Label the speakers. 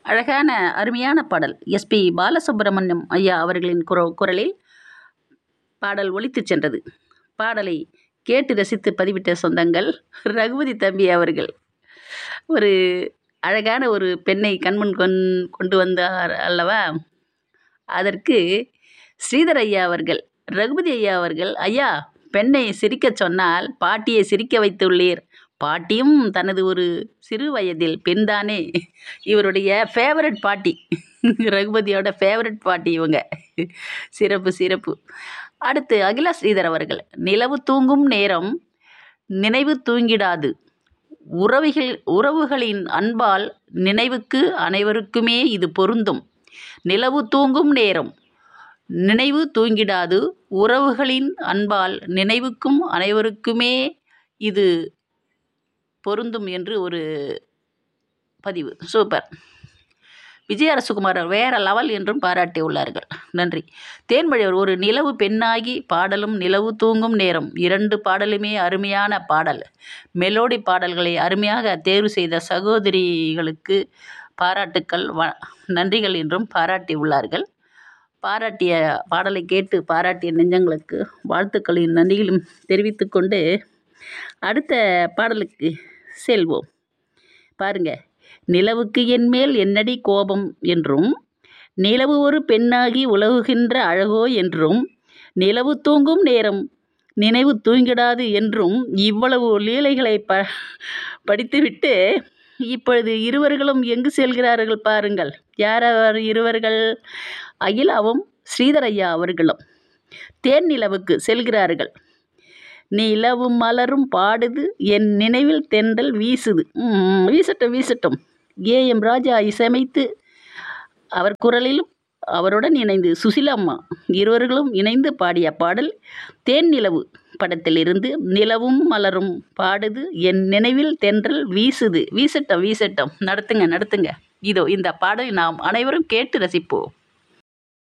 Speaker 1: அழகான அருமையான பாடல் எஸ்பி பாலசுப்ரமணியம் ஐயா அவர்களின் குர குரலில் பாடல் ஒலித்துச் சென்றது பாடலை கேட்டு ரசித்து பதிவிட்ட சொந்தங்கள் ரகுபதி தம்பி அவர்கள் ஒரு அழகான ஒரு பெண்ணை கண்முன் கொண் கொண்டு வந்தார் அல்லவா அதற்கு ஸ்ரீதர் ஐயா அவர்கள் ரகுபதி ஐயா அவர்கள் ஐயா பெண்ணை சிரிக்கச் சொன்னால் பாட்டியை சிரிக்க வைத்துள்ளீர் பாட்டியும் தனது ஒரு சிறு வயதில் பெண்தானே இவருடைய ஃபேவரட் பாட்டி ரகுபதியோட ஃபேவரட் பாட்டி இவங்க சிறப்பு சிறப்பு அடுத்து அகிலா ஸ்ரீதர் அவர்கள் நிலவு தூங்கும் நேரம் நினைவு தூங்கிடாது உறவுகள் உறவுகளின் அன்பால் நினைவுக்கு அனைவருக்குமே இது பொருந்தும் நிலவு தூங்கும் நேரம் நினைவு தூங்கிடாது உறவுகளின் அன்பால் நினைவுக்கும் அனைவருக்குமே இது பொருந்தும் என்று ஒரு பதிவு சூப்பர் விஜய அரசுகுமார் வேற லெவல் என்றும் பாராட்டியுள்ளார்கள் நன்றி தேன்மொழிவர் ஒரு நிலவு பெண்ணாகி பாடலும் நிலவு தூங்கும் நேரம் இரண்டு பாடலுமே அருமையான பாடல் மெலோடி பாடல்களை அருமையாக தேர்வு செய்த சகோதரிகளுக்கு பாராட்டுக்கள் வ நன்றிகள் என்றும் பாராட்டியுள்ளார்கள் பாராட்டிய பாடலை கேட்டு பாராட்டிய நெஞ்சங்களுக்கு வாழ்த்துக்களையும் நன்றிகளும் தெரிவித்துக்கொண்டு அடுத்த பாடலுக்கு செல்வோம் பாருங்க நிலவுக்கு என்மேல் என்னடி கோபம் என்றும் நிலவு ஒரு பெண்ணாகி உலகுகின்ற அழகோ என்றும் நிலவு தூங்கும் நேரம் நினைவு தூங்கிடாது என்றும் இவ்வளவு லீலைகளை ப படித்துவிட்டு இப்பொழுது இருவர்களும் எங்கு செல்கிறார்கள் பாருங்கள் யார் அவர் இருவர்கள் அகிலாவும் ஸ்ரீதரையா அவர்களும் தேன் நிலவுக்கு செல்கிறார்கள் நிலவும் மலரும் பாடுது என் நினைவில் தென்றல் வீசுது ம், வீசட்டும் வீசட்டும் ஏ எம் ராஜா இசையமைத்து அவர் குரலிலும் அவருடன் இணைந்து சுசிலம்மா இருவர்களும் இணைந்து பாடிய பாடல் தேன் நிலவு படத்திலிருந்து நிலவும் மலரும் பாடுது என் நினைவில் தென்றல் வீசுது வீசட்டும் வீசட்டும் நடத்துங்க நடத்துங்க இதோ இந்த பாடலை நாம் அனைவரும் கேட்டு ரசிப்போம்